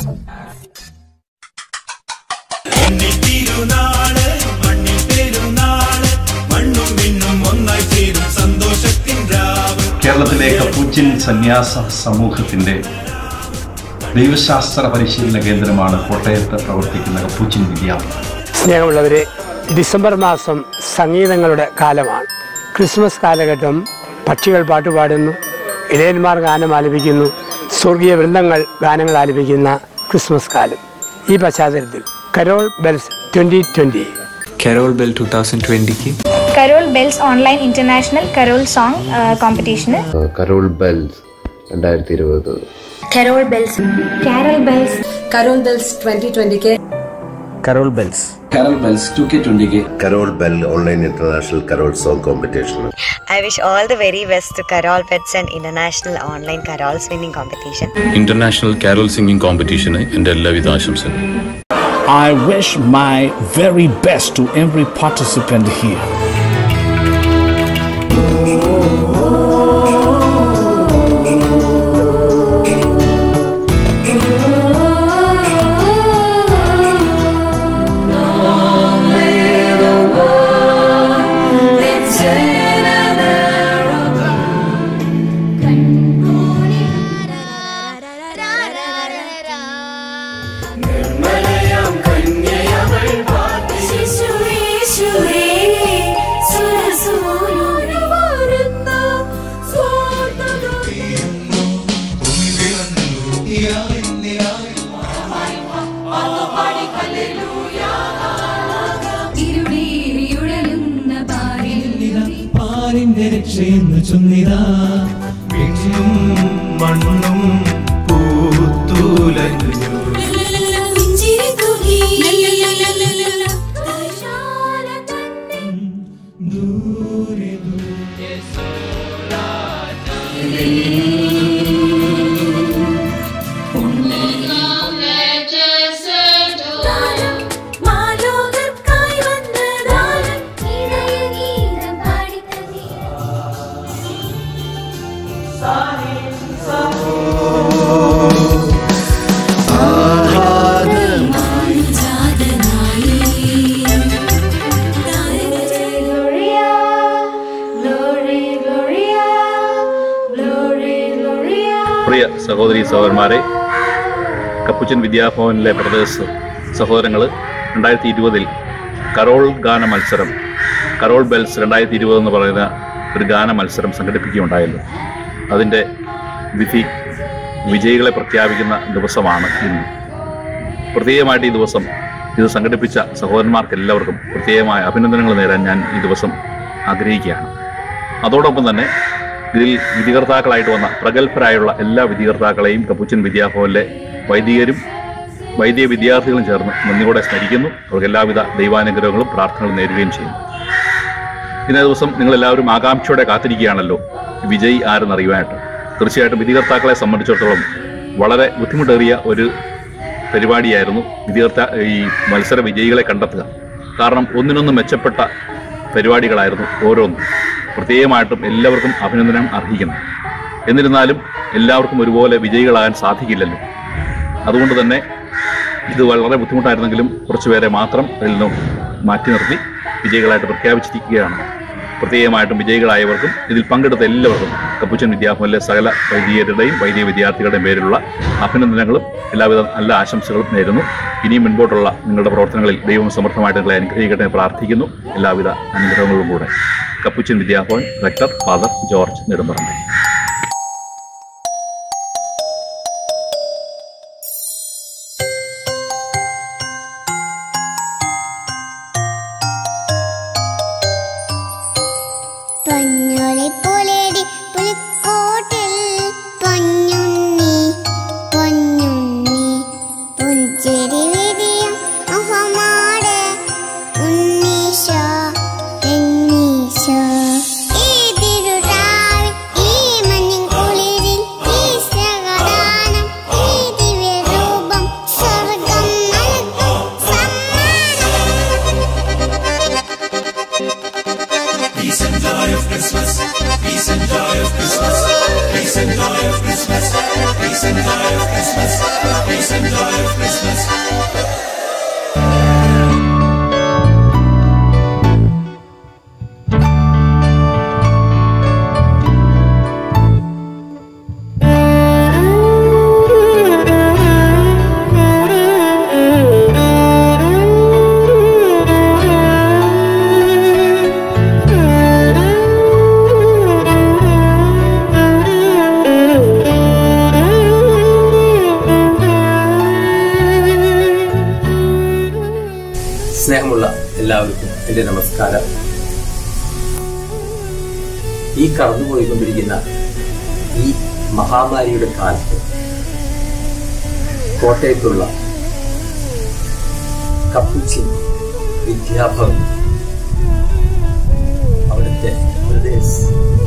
തിരുനാള് മണ്ണിൽ പെരുന്നാള് മണ്ണും വിണ്ണും ഒന്നായി ചേരും സന്തോഷത്തിൻ രാവ് കേരളത്തിലെ കപ്പൂച്ചിൻ സന്യാസ സമൂഹത്തിന്റെ ദൈവശാസ്ത്ര പരിശീലന കേന്ദ്രമാണ് കോട്ടയത്ത് പ്രവർത്തിക്കുന്ന കപ്പൂച്ചിൻ വിദ്യാലയം സ്നേഹമുള്ളവരെ ഡിസംബർ മാസം സംഗീതങ്ങളുടെ കാലമാണ് ക്രിസ്മസ് കാലഘട്ടം പക്ഷികൾ പാട്ടുപാടുന്നു ഇടയന്മാർ ഗാനം ആലപിക്കുന്നു സ്വർഗീയ വൃന്ദങ്ങൾ ഗാനങ്ങൾ ആലപിക്കുന്ന ക്രിസ്മസ് കാലം ഈ പശ്ചാത്തലത്തിൽ carol bells twenty twenty carol bell two thousand ട്വൻറ്റിക്ക് carol bells online international carol song കോമ്പറ്റീഷന് കരോൾ ബെൽസ് രണ്ടായിരത്തി ഇരുപത് carol bells carol bells carol bells twenty ട്വന്റിക്ക് carol bells carol bell online international carol song competition I wish all the very best to Carol Pets and International Online Carol Swimming Competition. International carol singing കോമ്പറ്റീഷന് എൻ്റെ എല്ലാവിധ ആശംസകളും I wish my very best to every participant here. പാലിന്റെ രക്ഷയെന്ന് ചൊന്നിതാ വിണ്ണും മണ്ണും പൂത്തൂലഞ്ഞു പ്രിയ സഹോദരി സഹോദരന്മാരെ Capuchin വിദ്യാഭവനിലെ brothers സഹോദരങ്ങൾ രണ്ടായിരത്തി ഇരുപതിൽ കരോൾ ഗാന മത്സരം കരോൾ ബെൽസ് രണ്ടായിരത്തി ഇരുപത് എന്ന് പറയുന്ന ഒരു ഗാന മത്സരം സംഘടിപ്പിക്കുകയുണ്ടായല്ലോ അതിൻ്റെ വിധി വിജയികളെ പ്രഖ്യാപിക്കുന്ന ദിവസമാണ് ഇന്ന് പ്രത്യേകമായിട്ട് ഈ ദിവസം ഇത് സംഘടിപ്പിച്ച സഹോദരന്മാർക്ക് എല്ലാവർക്കും പ്രത്യേകമായ അഭിനന്ദനങ്ങൾ നേരാൻ ഞാൻ ഈ ദിവസം ആഗ്രഹിക്കുകയാണ് അതോടൊപ്പം തന്നെ ഇതിൽ വിധികർത്താക്കളായിട്ട് വന്ന പ്രഗത്ഭരായുള്ള എല്ലാ വിധികർത്താക്കളെയും കപ്പുച്ചൻ വിദ്യാഭവനിലെ വൈദികരും വൈദിക വിദ്യാർത്ഥികളും ചേർന്ന് നന്ദിയോടെ സ്മരിക്കുന്നു അവർക്ക് എല്ലാവിധ ദൈവാനുഗ്രഹങ്ങളും പ്രാർത്ഥനകളും നേരുകയും ചെയ്യുന്നു ഇന്നേ ദിവസം നിങ്ങൾ എല്ലാവരും ആകാംക്ഷയോടെ കാത്തിരിക്കുകയാണല്ലോ വിജയ് ആരെന്നറിയുവാനായിട്ട് തീർച്ചയായിട്ടും വിധികർത്താക്കളെ സംബന്ധിച്ചിടത്തോളം വളരെ ബുദ്ധിമുട്ടേറിയ ഒരു പരിപാടിയായിരുന്നു വിധികർത്ത ഈ മത്സര വിജയികളെ കണ്ടെത്തുക കാരണം ഒന്നിനൊന്ന് മെച്ചപ്പെട്ട പരിപാടികളായിരുന്നു ഓരോന്നും പ്രത്യേകമായിട്ടും എല്ലാവർക്കും അഭിനന്ദനം അർഹിക്കുന്നു എന്നിരുന്നാലും എല്ലാവർക്കും ഒരുപോലെ വിജയികളാകാൻ സാധിക്കില്ലല്ലോ അതുകൊണ്ട് തന്നെ ഇത് വളരെ ബുദ്ധിമുട്ടായിരുന്നെങ്കിലും കുറച്ചുപേരെ മാത്രം അതിൽ നിന്നും മാറ്റി നിർത്തി വിജയികളായിട്ട് പ്രഖ്യാപിച്ചിരിക്കുകയാണ് പ്രത്യേകമായിട്ടും വിജയികളായവർക്കും ഇതിൽ പങ്കെടുത്ത എല്ലാവർക്കും കപ്പുച്ചൻ വിദ്യാഭവനിലെ സകല വൈദികരുടെയും വൈദിക വിദ്യാർത്ഥികളുടെയും പേരിലുള്ള അഭിനന്ദനങ്ങളും എല്ലാവിധ നല്ല ആശംസകളും നേരുന്നു ഇനിയും മുൻപോട്ടുള്ള നിങ്ങളുടെ പ്രവർത്തനങ്ങളിൽ ദൈവം സമർത്ഥമായിട്ട് നിങ്ങളെ അനുഗ്രഹിക്കട്ടെ എന്ന് പ്രാർത്ഥിക്കുന്നു എല്ലാവിധ അനുഗ്രഹങ്ങളും കൂടെ Capuchin Vidyabhavan rector father George Nedumparambu പൊന്നൊളിപ്പുലരി പുലിക്കോട്ടിൽ പൊന്നുണ്ണി പൊന്നുണ്ണി പുഞ്ചിരി വിരിയ മുഹമാട് ഉണ്ണീശോ എന്നീശോ ഈ തിരുരാവിൽ ഈ മഞ്ഞിൻ കുളിരിൽ ഈ സഹദാനം ഈ ദിവ്യരൂപം സ്വർഗം നൽകും സമ്മാനം Peace and joy of Christmas. എല്ലാവർക്കും എൻ്റെ നമസ്കാരം ഈ കടന്നുപോയിക്കൊണ്ടിരിക്കുന്ന ഈ മഹാമാരിയുടെ കാലത്ത് കോട്ടയത്തുള്ള കപ്പുച്ചിൻ വിദ്യാഭവൻ അവിടുത്തെ ബ്രദേഴ്സ്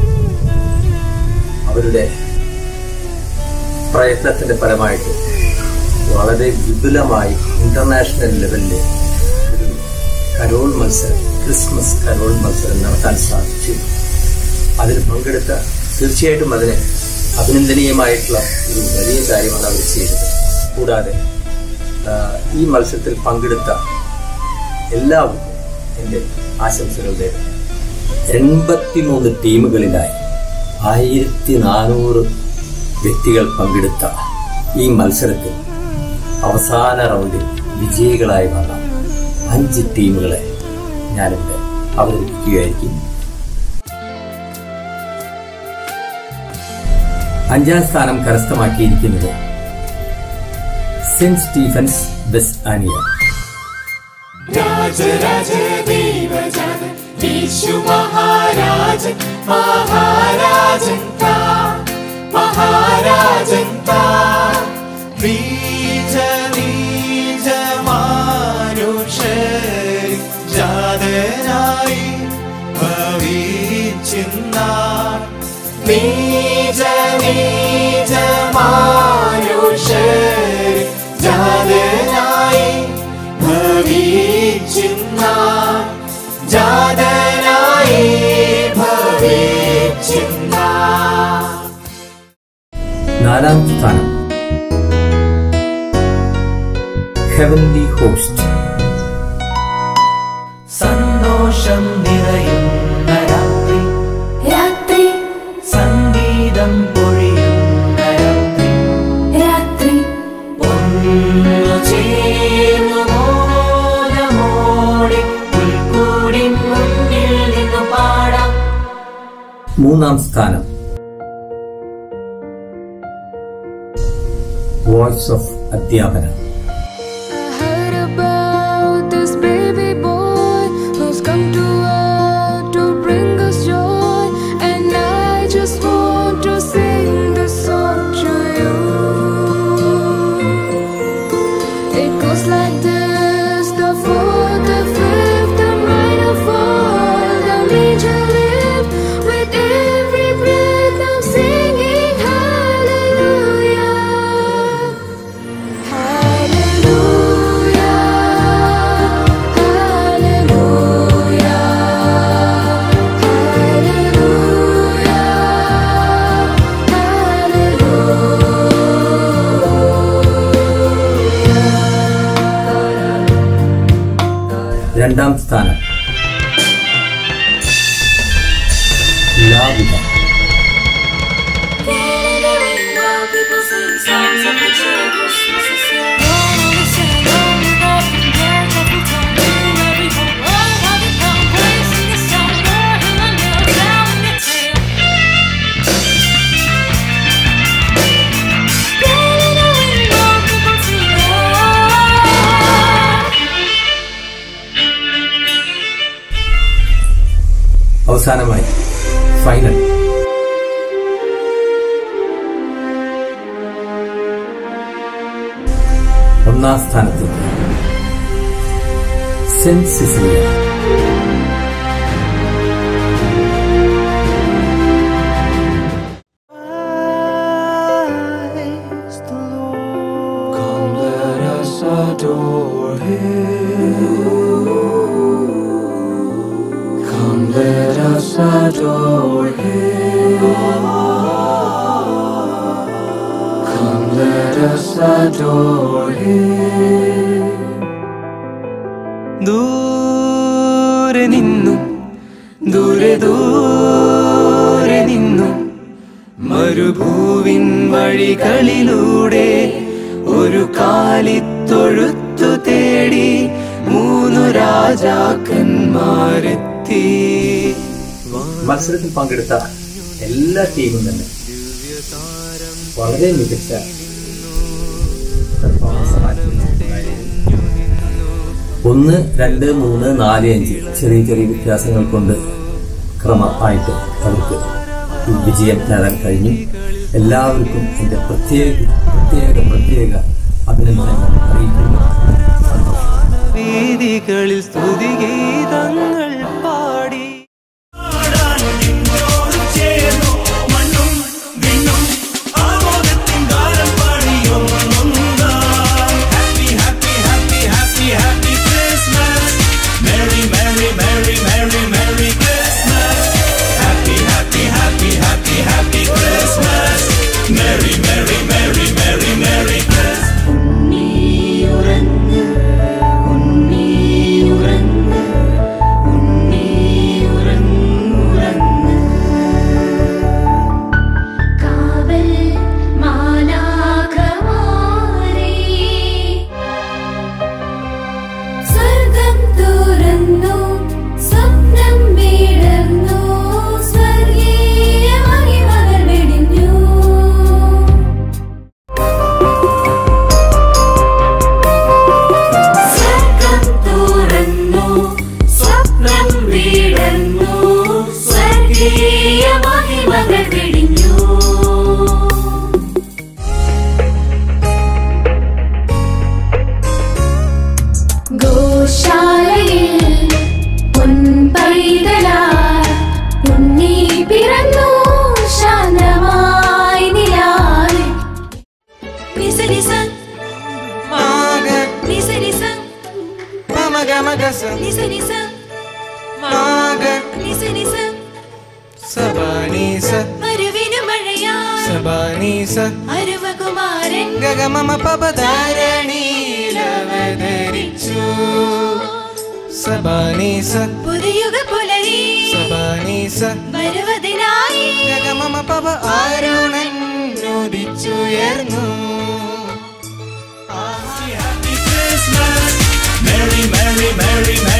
അവരുടെ പ്രയത്നത്തിന്റെ ഫലമായിട്ട് വളരെ വിപുലമായി ഇന്റർനാഷണൽ ലെവലില് ഒരു കരോൾ മത്സരം ക്രിസ്മസ് കരോൾ മത്സരം നടത്താൻ സാധിച്ചു അതിൽ പങ്കെടുത്ത തീർച്ചയായിട്ടും അതിന് അഭിനന്ദനീയമായിട്ടുള്ള ഒരു വലിയ കാര്യമാണ് അവർ ചെയ്തത് കൂടാതെ ആ, ഈ മത്സരത്തിൽ പങ്കെടുത്ത എല്ലാവർക്കും എൻ്റെ ആശംസകൾ നേരുന്നു എൺപത്തിമൂന്ന് ടീമുകളിലായി ആയിരത്തി നാനൂറ് വ്യക്തികൾ പങ്കെടുത്ത ഈ മത്സരത്തിൽ അവസാന റൗണ്ടിൽ വിജയികളായി വന്ന അഞ്ച് ടീമുകളെ ഞാനിവിടെ അവതരിപ്പിക്കുകയായിരിക്കും അഞ്ചാം സ്ഥാനം കരസ്ഥമാക്കിയിരിക്കുന്നത് സെന്റ് സ്റ്റീഫൻസ് ബെസ് ആനിയ രാജരാജ ദൈവജന യേശു മഹാരാജൻ മഹാരാജൻ താ മഹാരാജൻ താ നീജ നീജ മാനുഷരി ജാതനായി ഭവിച്ചിന്ന നീജ നീജ മാനുഷരി ജാതനായി ഭവിച്ചിന്ന ജാതനായി ഭവിച്ചിന്ന നാലാം സ്ഥാനം ഹെവൻലി ഹോസ്റ്റ് സന്തോഷം നിറയുന്ന രാത്രി രാത്രി സംഗീതം പൊഴിയുന്ന രാത്രി രാത്രി ഒന്നു ചേർന്നു മോദമോടെ പുൽക്കൂടിൻ മുന്നിൽ നിന്ന് പാടാം മൂന്നാം സ്ഥാനം വോയിസ് ഓഫ് അധ്യാപന heard about this baby boy who's come to earth to bring us joy and I just want to sing this song to you it goes like this the fourth the fifth the minor fall the major lift with every breath I'm singing hallelujah Hallelujah, hallelujah, രണ്ടാം സ്ഥാനം ലാവിത People sing songs of the joy Christmas is here. Don't listen, don't look up and dance every time. Do every home, oh, how they come, praising the song, Lord, who I know, down in the tail. Down in the window, people sing, oh. അവസാനമായി final ഒന്നാം സ്ഥാനത്തേക്ക് saint Cecilia Come, let us adore Him. Come, let us adore Him. Come, let us adore Him. ദൂരെ നിന്നും ദൂരെ ദൂരെ നിന്നും മരുഭൂവിൻ വഴികളിലൂടെ ഒരു കാലിത്തൊഴുത്തു തേടി മൂന്നു രാജാക്കന്മാരെത്തി മത്സരത്തിൽ പങ്കെടുത്ത എല്ലാ ടീമും തന്നെ വളരെ മികച്ച പെർഫോമൻസ് കാഴ്ചവെച്ചിട്ടുണ്ടായിരുന്നു. ഒന്ന് രണ്ട് മൂന്ന് നാല് അഞ്ച് ചെറിയ ചെറിയ വ്യത്യാസങ്ങൾ കൊണ്ട് ക്രമമായിട്ട് അവർക്ക് ഈ വിജയം നേടാൻ കഴിഞ്ഞു എല്ലാവർക്കും എൻ്റെ പ്രത്യേക പ്രത്യേക പ്രത്യേക അഭിനന്ദനങ്ങൾ അറിയിക്കുന്നു വേദികളിൽ സ്തുതിഗീതങ്ങൾ പാടി കാവൽ മാലാഖമാരേ സ്വർഗം തുറന്നു സ്വപ്നം വീടർന്നു സ്വർഗീയ മഹിമകൾ വെടിഞ്ഞു സ്വർഗം തുറന്നു സ്വപ്നം വീടർന്നു സ്വർഗീയ മഹിമകൾ വെടിഞ്ഞു ഗോശാലയിൽ പൊൻപൈതലായി ഉണ്ണി പിറന്നു ശാന്തമായി നിലായി നിസ നിസ നിസ നിസ നിസ നിസ നിസ നിസ സബാനീസ മരുവിനു മഴയാ സബാനീസ അരുവകുമാരൻ ഗഗമമ പപധാരണീലവതരിച്ചു സബാനീസ പുതിയുഗ പുലരി സബാനീസ വരുവതിനായി ഗഗമമ പപ ആരുണൻ ഉദിച്ചുയർന്നു Merry, merry, merry, merry.